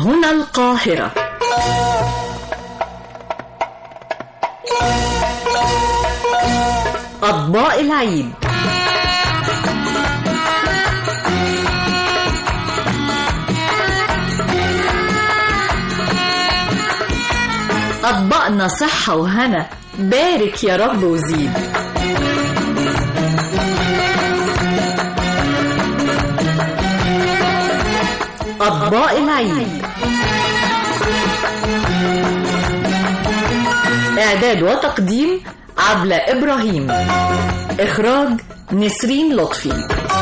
هنا القاهرة أطباق العيد أطباقنا صحة وهنا بارك يا رب وزيد أطباق العيد إعداد وتقديم عبلة إبراهيم إخراج نسرين لطفي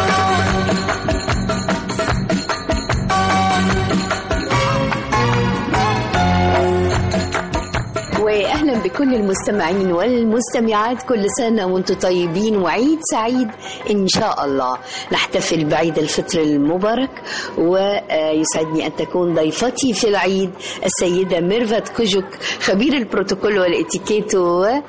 واهلا بكل المستمعين والمستمعات كل سنه وانتم طيبين وعيد سعيد ان شاء الله نحتفل بعيد الفطر المبارك ويسعدني ان تكون ضيفتي في العيد السيده ميرفت كوجوك خبير البروتوكول والاتيكيت ورئيس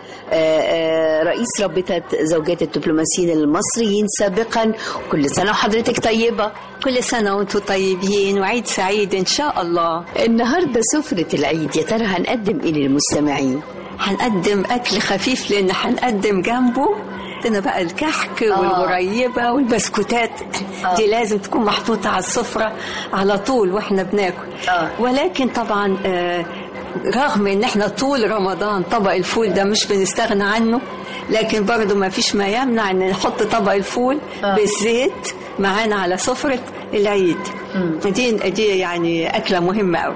رابطه زوجات الدبلوماسيين المصريين سابقا كل سنه وحضرتك طيبه كل سنة وانتم طيبين وعيد سعيد إن شاء الله النهارده سفره العيد يا ترى هنقدم ايه للمستمعين هنقدم أكل خفيف لأن هنقدم جنبه عندنا بقى الكحك آه. والغريبة والبسكوتات آه. دي لازم تكون محطوطة على السفرة على طول واحنا بناكل آه. ولكن طبعا آه، رغم ان احنا طول رمضان طبق الفول ده مش بنستغنى عنه لكن برضو ما فيش ما يمنع ان نحط طبق الفول آه. بالزيت معانا على سفرة العيد دي دي يعني أكلة مهمة أوي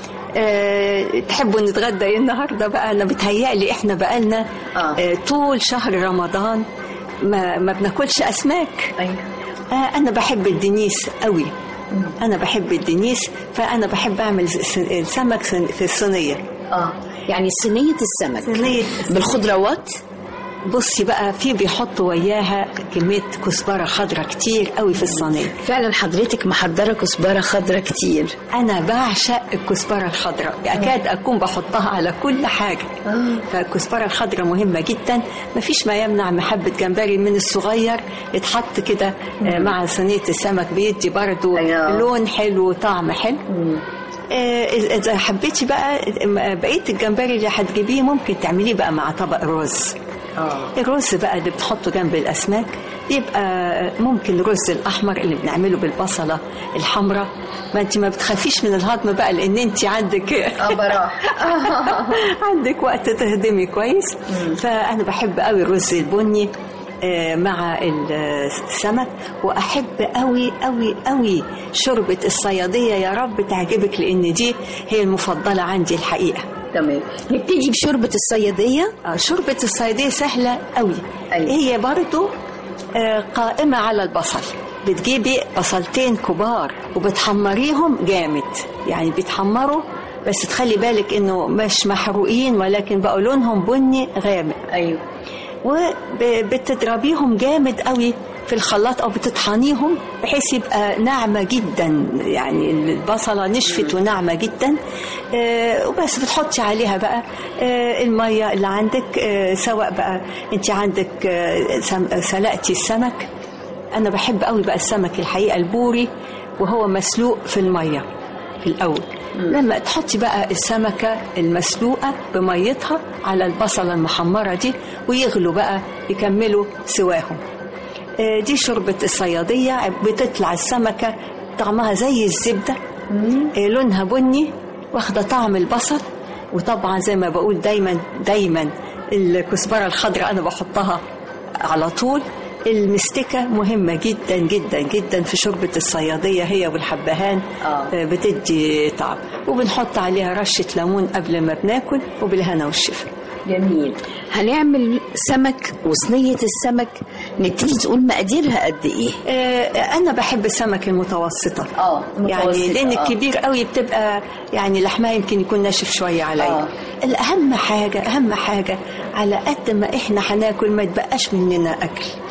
أه تحبوا نتغدى ايه النهارده بقى انا بتهيألي احنا بقالنا آه. أه طول شهر رمضان ما ما بناكلش اسماك ايوه آه انا بحب الدنيس قوي انا بحب الدنيس فانا بحب اعمل س- السمك سن- في الصينيه اه يعني صينيه السمك صينيه بالخضروات بصي بقى في بيحطوا وياها كميه كزبره خضراء كتير قوي في الصينيه فعلا حضرتك محضره كزبره خضراء كتير انا بعشق الكزبره الخضراء اكاد اكون بحطها على كل حاجه فالكزبره الخضراء مهمه جدا مفيش ما يمنع محبه جمبري من الصغير يتحط كده آه، مع صينيه السمك بيدي برضو أيوة. لون حلو وطعم حلو آه، إذا- اذا حبيتي بقى آه، بقيه الجمبري اللي هتجيبيه ممكن تعمليه بقى مع طبق رز اه الرز بقى اللي بتحطه جنب الاسماك يبقى ممكن الرز الاحمر اللي بنعمله بالبصله الحمراء ما انت ما بتخافيش من الهضم بقى لان انت عندك براح عندك وقت تهضمي كويس فانا بحب قوي الرز البني آه، مع السمك واحب قوي قوي قوي شوربه الصياديه يا رب تعجبك لان دي هي المفضله عندي الحقيقه تمام نبتدي بشوربه الصياديه آه، شوربة الصيادية سهلة قوي أيوة. هي برضو آه، قائمة على البصل بتجيبي بصلتين كبار وبتحمريهم جامد يعني بيتحمروا بس تخلي بالك انه مش محروقين ولكن بقوا لونهم بني غامق ايوه وبتضربيهم جامد قوي في الخلاط او بتطحنيهم بحيث يبقى ناعمه جدا يعني البصله نشفت وناعمه جدا آه وبس بتحطي عليها بقى آه الميه اللي عندك آه سواء بقى انت عندك آه سم- سلقتي السمك انا بحب قوي بقى السمك الحقيقه البوري وهو مسلوق في الميه في الاول لما تحطي بقى السمكه المسلوقه بميتها على البصله المحمره دي ويغلوا بقى يكملوا سواهم آه، دي شوربه الصياديه بتطلع السمكه طعمها زي الزبده آه، لونها بني واخده طعم البصل وطبعا زي ما بقول دايما دايما الكزبره الخضراء انا بحطها على طول المستكة مهمة جدا جدا جدا في شوربة الصيادية هي والحبهان آه. آه، بتدي طعم وبنحط عليها رشة ليمون قبل ما بناكل وبالهنا والشفا جميل هنعمل سمك وصينيه السمك نبتدي تقول مقاديرها قد ايه آه، أنا بحب السمك المتوسطة آه، يعني متوسطة، لأن آه. الكبير قوي بتبقى يعني لحمها يمكن يكون ناشف شوية عليا آه. الأهم حاجة أهم حاجة على قد ما إحنا هناكل ما يتبقاش مننا أكل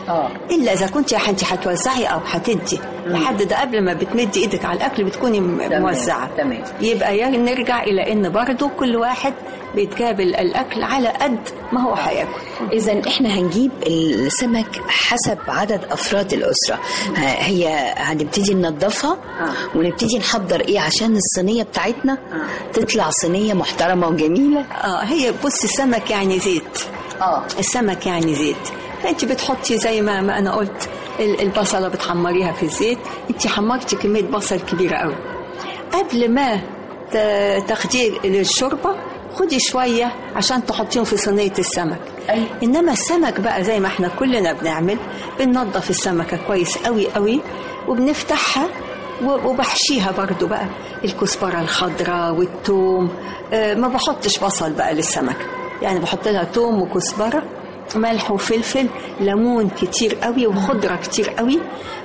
آه. الا اذا كنت يا انت هتوزعي او هتدي لحد ده قبل ما بتمدي ايدك على الاكل بتكوني م- تمام، موزعه تمام. يبقى يا نرجع الى ان برضو كل واحد بيتقابل الاكل على قد ما هو هياكل إذا إحنا هنجيب السمك حسب عدد أفراد الأسرة ه- هي هنبتدي ننظفها ونبتدي نحضر إيه عشان الصينية بتاعتنا تطلع صينية محترمة وجميلة اه هي بصي السمك يعني زيت آه السمك يعني زيت فانت بتحطي زي ما, ما انا قلت ال- البصله بتحمريها في الزيت انت حمرتي كميه بصل كبيره قوي قبل ما ت- تاخديه للشوربه خدي شويه عشان تحطيهم في صينيه السمك أيوة. انما السمك بقى زي ما احنا كلنا بنعمل بننضف السمكه كويس قوي قوي وبنفتحها و- وبحشيها برضو بقى الكزبره الخضراء والثوم آه، ما بحطش بصل بقى للسمكه يعني بحط لها ثوم وكزبره ملح وفلفل ليمون كتير قوي وخضره كتير قوي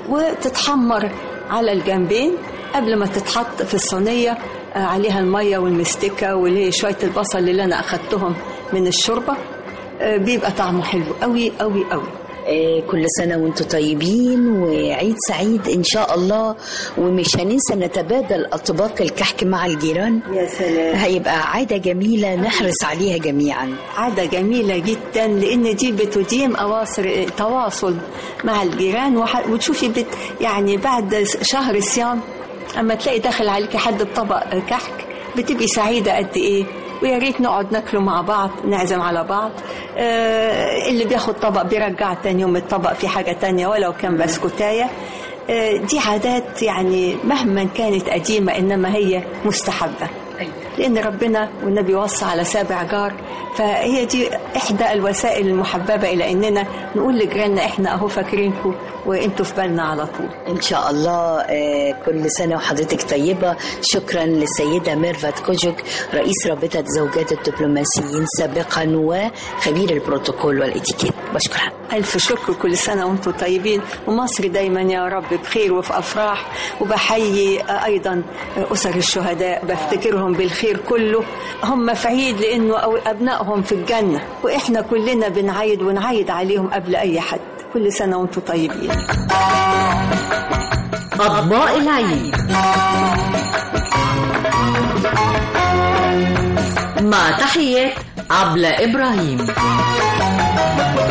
وتتحمر على الجنبين قبل ما تتحط في الصينيه آه، عليها الميه والمستكه واللي هي شويه البصل اللي انا اخدتهم من الشوربه آه، بيبقى طعمه حلو قوي قوي قوي آه، كل سنة وانتم طيبين وعيد سعيد إن شاء الله ومش هننسى نتبادل أطباق الكحك مع الجيران يا سلام هيبقى عادة جميلة نحرص عليها جميعا عادة جميلة جدا لأن دي بتديم أواصر تواصل مع الجيران وح- وتشوفي بت يعني بعد شهر الصيام أما تلاقي داخل عليك حد بطبق كحك بتبقي سعيدة قد إيه ويا ريت نقعد ناكله مع بعض نعزم على بعض آه اللي بياخد طبق بيرجع تاني يوم الطبق في حاجة تانية ولو كان بسكوتاية آه دي عادات يعني مهما كانت قديمة إنما هي مستحبة لأن ربنا والنبي وصى على سابع جار فهي دي إحدى الوسائل المحببة إلى إننا نقول لجيراننا إحنا أهو فاكرينكم وإنتوا في بالنا على طول إن شاء الله آه، كل سنة وحضرتك طيبة شكرا للسيدة ميرفت كوجوك رئيس رابطة زوجات الدبلوماسيين سابقا وخبير البروتوكول والإتيكيت بشكرها ألف شكر كل سنة وأنتم طيبين ومصر دايما يا رب بخير وفي أفراح وبحيي أيضا أسر الشهداء بفتكرهم بالخير كله هم في عيد لأنه أو- أبنائهم في الجنة وإحنا كلنا بنعيد ونعيد عليهم قبل أي حد كل سنة وأنتم طيبين أطباق العيد مع تحيات عبلة إبراهيم